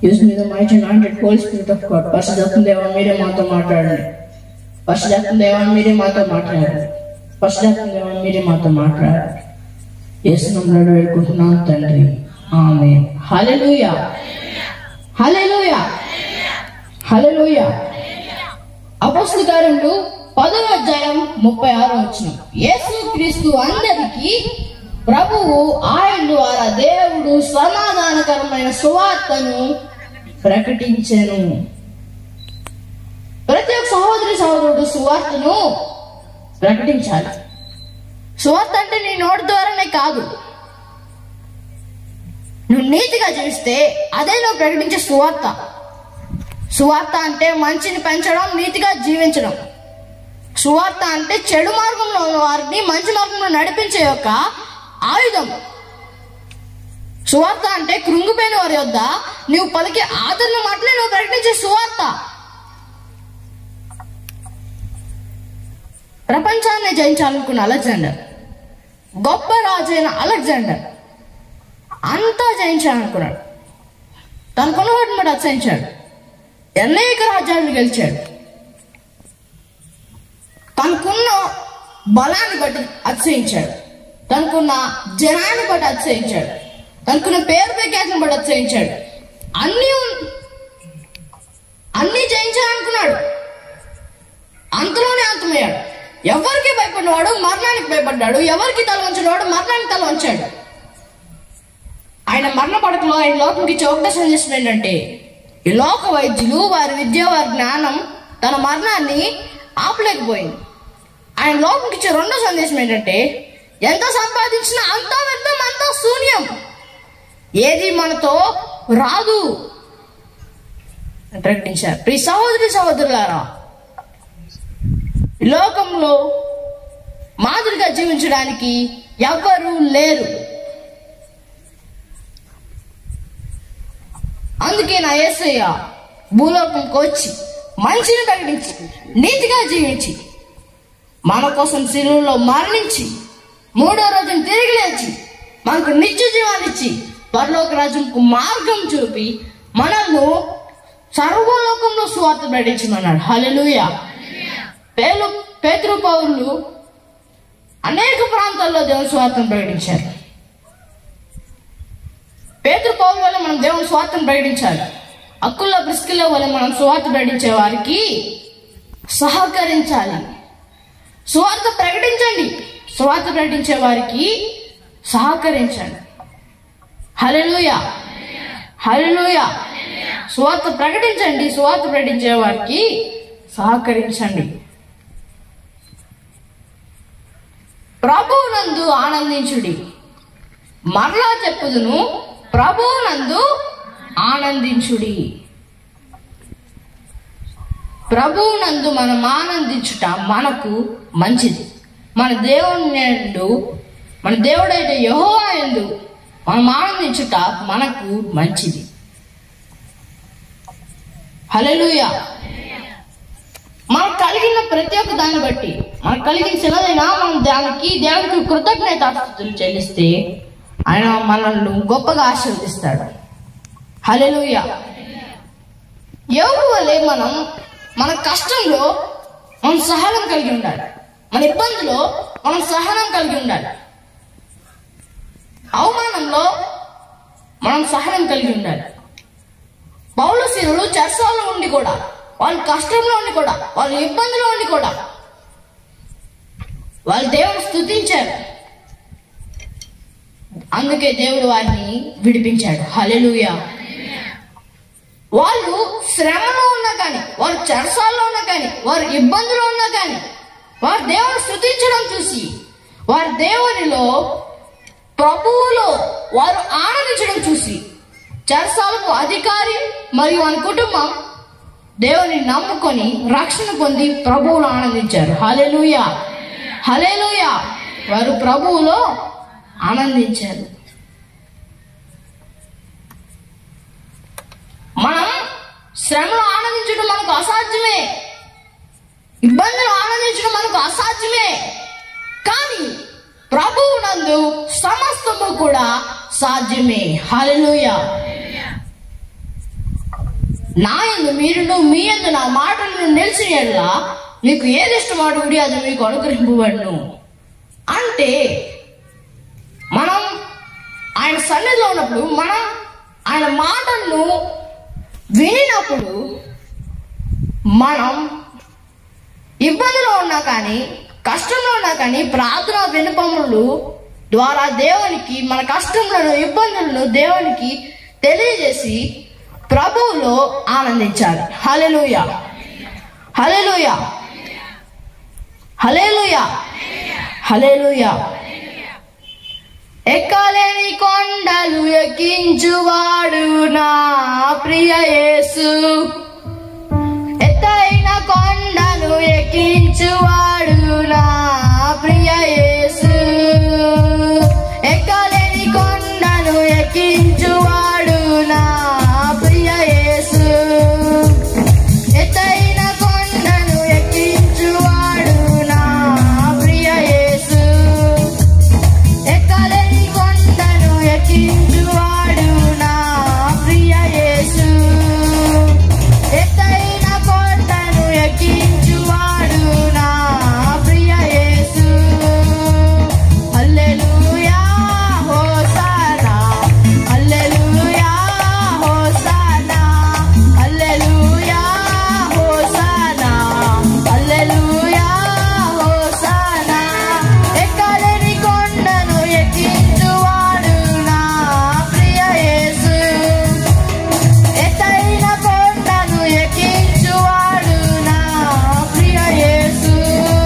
use మీద might anointed holy spirit of God పరిశుధాత్మ దేవా మీరే మాతో మాట్లాడండి పరిశుధాత్మ దేవా మీరే మాతో మాట్లాడండి పరిశుధాత్మ దేవా మీరే మాతో మాట్లాడండి యేసునామములో వేడుకుంటున్నాం తండ్రి ఆమె హల్లెలూయా హల్లెలూయా హల్లెలూయా అపస్తుల కార్యములు పదవ అధ్యాయం ముప్పై ఆరో వచ్చిన యేసు క్రీస్తు అందరికీ ప్రభువు ఆయన ద్వారా దేవుడు సమాధానకరమైన సువార్తను ప్రకటించెను ప్రతి ఒక్క సహోదరి సహోదరుడు సువార్తను ప్రకటించాలి సువార్త అంటే నీ నోటి ద్వారానే కాదు నువ్వు నీతిగా జీవిస్తే అదే నువ్వు ప్రకటించే సువార్త సువార్త అంటే మంచిని పెంచడం నీతిగా జీవించడం సువార్త అంటే చెడు మార్గంలో ఉన్న వారిని మంచి మార్గంలో నడిపించే యొక్క ఆయుధం సువార్త అంటే కృంగిపోయిన వారి వద్ద నీవు పలికే ఆదరణ మాటలే నువ్వు ప్రకటించే సువార్త ప్రపంచాన్ని జయించాలనుకున్న అలెగ్జాండర్ గొప్ప రాజైన అలెగ్జాండర్ అంతా జయించాలనుకున్నాడు తనకున్న వాటిని బట్టి అత్సహించాడు అనేక రాజ్యాలను గెలిచాడు తనకున్న బలాన్ని బట్టి అతిశయించాడు తనకున్న జనాన్ని బట్టి అతిశయించాడు తనకున్న పేరు ప్రఖ్యాతిని బట్టి అతిశయించాడు అన్ని ఉన్- అన్ని జయించాలనుకున్నాడు అంతలోనే అంతమయ్యాడు ఎవరికి భయపడినవాడు మరణానికి భయపడ్డాడు ఎవరికి తల వంచినవాడు మరణానికి తల వంచాడు ఆయన మరణ పడకలో ఆయన లోకంకి ఇచ్చే ఒకటే సందేశం ఏంటంటే ఈ లోక వైద్యులు వారి విద్య వారి జ్ఞానం తన మరణాన్ని ఆపలేకపోయింది ఆయన లోకంకి ఇచ్చే రెండో సందేశం ఏంటంటే ఎంత సంపాదించినా అంతా వ్యర్థం అంతా శూన్యం ఏది మనతో రాదు అని ప్రకటించారు ప్రియ సహోదరి సహోదరులారా ఈ లోకంలో మాదిరిగా జీవించడానికి ఎవ్వరూ లేరు అందుకే నా యేసయ్య భూలోకంకి వచ్చి మంచిని ప్రకటించి నీతిగా జీవించి మన కోసం శిలువలో మరణించి మూడో రోజున తిరిగి లేచి మనకు నిత్య జీవాన్ని ఇచ్చి పరలోక రాజ్యంకు మార్గం చూపి మనల్ని సర్వలోకంలో స్వార్థ ప్రకటించమన్నాడు హల్లెలూయ పేలు పేతృ పౌరులు అనేక ప్రాంతాల్లో దేవుని స్వార్థం ప్రకటించారు పేతృ పౌరుల వల్ల మనం దేవుని స్వార్థం ప్రకటించాలి అక్కుల్లో బ్రిస్కిల్లో వల్ల మనం స్వార్థ ప్రకటించే వారికి సహకరించాలి స్వార్థ ప్రకటించండి స్వార్థ ప్రకటించే వారికి సహకరించండి హల్లెలూయ హల్లెలూయ స్వార్థ ప్రకటించండి స్వార్థ ప్రకటించే వారికి సహకరించండి ప్రభువునందు ఆనందించుడి మరలా చెప్పుదును ప్రభువునందు ఆనందించుడి ప్రభువునందు మనం ఆనందించుట మనకు మంచిది మన దేవుని యందు మన దేవుడైన యెహోవా యందు మనం ఆనందించుట మనకు మంచిది హల్లెలూయా మనకు కలిగిన ప్రతి ఒక్క దాన్ని బట్టి మనకు కలిగిన చిన్నదైనా మనం దానికి దేవునికి కృతజ్ఞతాస్తుతులు చెల్లిస్తే ఆయన మనల్ని గొప్పగా ఆశీర్వదిస్తాడు హల్లెలూయా యోగు వలె మనం మన కష్టంలో మనం సహనం కలిగి ఉండాలి మన ఇబ్బందిలో మనం సహనం కలిగి ఉండాలి అవమానంలో మనం సహనం కలిగి ఉండాలి పౌలసీనులు చర్చలో ఉండి కూడా వాళ్ళ కష్టంలో ఉండి కూడా వాళ్ళ ఇబ్బందిలో ఉండి కూడా వాళ్ళు దేవుని స్తుతించారు అందుకే దేవుడు వారిని విడిపించాడు హల్లెలూయా వాళ్ళు శ్రమలో ఉన్నా కానీ వారు చరసాల్లో ఉన్నా కానీ వారు ఇబ్బందులో ఉన్నా కానీ వారు దేవుని స్థుతించడం చూసి వారి దేవునిలో ప్రభువులో వారు ఆనందించడం చూసి చరసాలకు అధికారి మరియు వారి కుటుంబం దేవుని నమ్ముకొని రక్షణ పొంది ప్రభువులో ఆనందించారు హలెలుయ హలెలుయ వారు ప్రభువులో ఆనందించారు మనం శ్రమలో ఆనందించడం మనకు అసాధ్యమే ఇబ్బందులు ఆనందించడం మనకు అసాధ్యమే కానీ ప్రభువు నందు సమస్తము కూడా సాధ్యమే హల్లెలూయా నా ఎందు మీరును మీ ఎందు నా మాటలను నిలిచిన ఎడల మీకు ఏది ఇష్టమాడుడి అది మీకు అనుగ్రహింపబడును అంటే మనం ఆయన సన్నిధిలో ఉన్నప్పుడు మనం ఆయన మాటలను వినినప్పుడు మనం ఇబ్బందిలో ఉన్నా కానీ కష్టంలో ఉన్నా కానీ ప్రార్థన వినపములు ద్వారా దేవునికి మన కష్టములను ఇబ్బందులను దేవునికి తెలియజేసి ప్రభువులో ఆనందించాలి హలెలుయ హలెలుయ హలెలుయ హలెలుయ ఎక్కలేని కొండలు ఎక్కించువాడు నా ప్రియ యేసు ఎత్తైన కొండను ఎక్కించువాడు నా ప్రియ యేసు ఎక్కలేని కొండను ఎక్కించువాడు నా ప్రియ యేసు ఎత్తైన కొండను ఎక్కించువాడు నా ప్రియ యేసు ఎక్కలేని కొండను ఎక్కించువాడు నా ప్రియ యేసు ఎత్తైన కొండను ఎక్కించువాడు నా ప్రియ Yesu hallelujah hosanna hallelujah hosanna hallelujah hosanna hallelujah hosanna ఎక్కలేని కొండను ఎక్కించువాడు నా ప్రియ యేసు ఎత్తైన కొండను ఎక్కించువాడు నా ప్రియ యేసు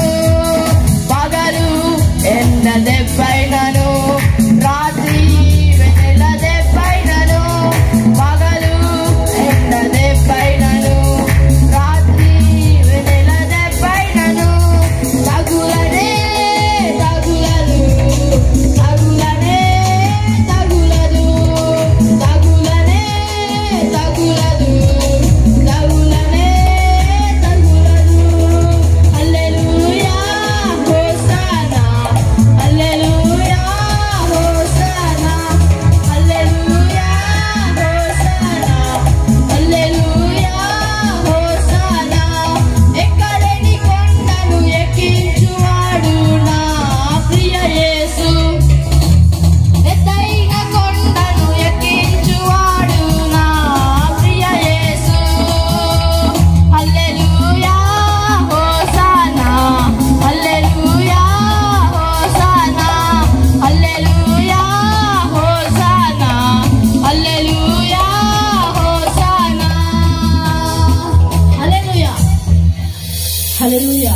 పగలు ఎండ దెబ్బైనను రాత్రి వెన్నెల దెబ్బైనను పగలు ఎండ దెబ్బైనను రాత్రి వెన్నెల దెబ్బైనను తగులనే తగులదు తగులనే తగులదు తగులనే తగులదు తగులనే తగులదు hallelujah hosanna hallelujah hosanna hallelujah hosanna hallelujah hosanna ఎక్కలేని కొండను ఎక్కించువాడు నా ప్రియ యేసు ఎత్తైన కొండను ఎక్కించువాడు నా ప్రియ Yesu hallelujah hosanna hallelujah hosanna hallelujah hosanna hallelujah hosanna hallelujah hallelujah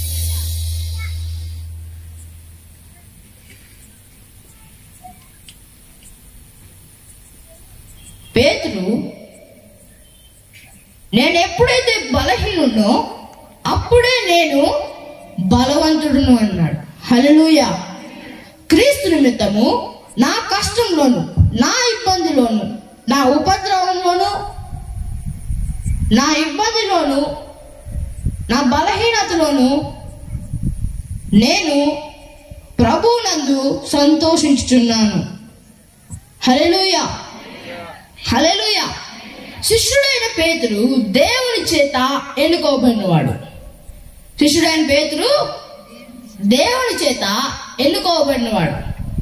Peturu నేను ఎప్పుడైతే బలహీనునో అప్పుడే నేను బలవంతుడును అన్నాడు హల్లెలూయా క్రీస్తు నిమిత్తము నా కష్టంలోను నా ఇబ్బందిలోను నా ఉపద్రవంలోను నా ఇబ్బందిలోను నా బలహీనతలోను నేను ప్రభునందు సంతోషించుచున్నాను హల్లెలూయా హల్లెలూయా శిష్యుడైన పేతురు దేవుని చేత ఎన్నుకోబడినవాడు శిష్యుడైన పేతురు దేవుని చేత ఎన్నుకోబడినవాడు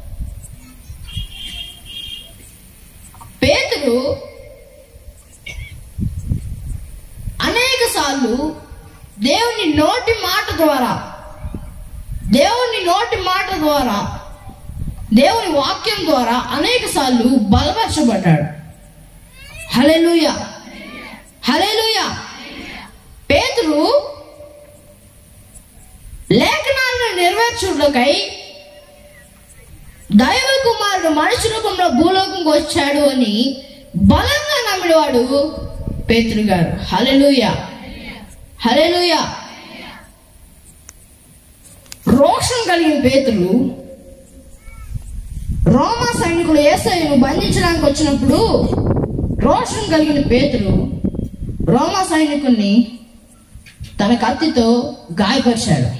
పేతురు అనేక సార్లు దేవుని నోటి మాట ద్వారా దేవుని నోటి మాట ద్వారా దేవుని వాక్యం ద్వారా అనేక సార్లు బలపరచబడ్డాడు హలెలుయ హలెలుయ పేతురు లేఖనాలను నెరవేర్చుటకై దైవ కుమారుడు మనిషి రూపంలో భూలోకంకి వచ్చాడు అని బలంగా నమ్మినవాడు పేతురు గారు హలెలుయ హలెలుయ రోషం కలిగిన పేతురు రోమా సైనికులు ఏసైను బంధించడానికి వచ్చినప్పుడు రోషం కలిగిన పేతురు రోమా సైనికుల్ని తన కత్తితో గాయపరిచాడు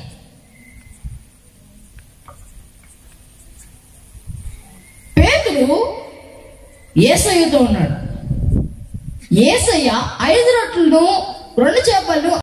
పేతురు ఏసయ్యతో ఉన్నాడు ఏసయ్య ఐదు రొట్టెలను రెండు చేపలను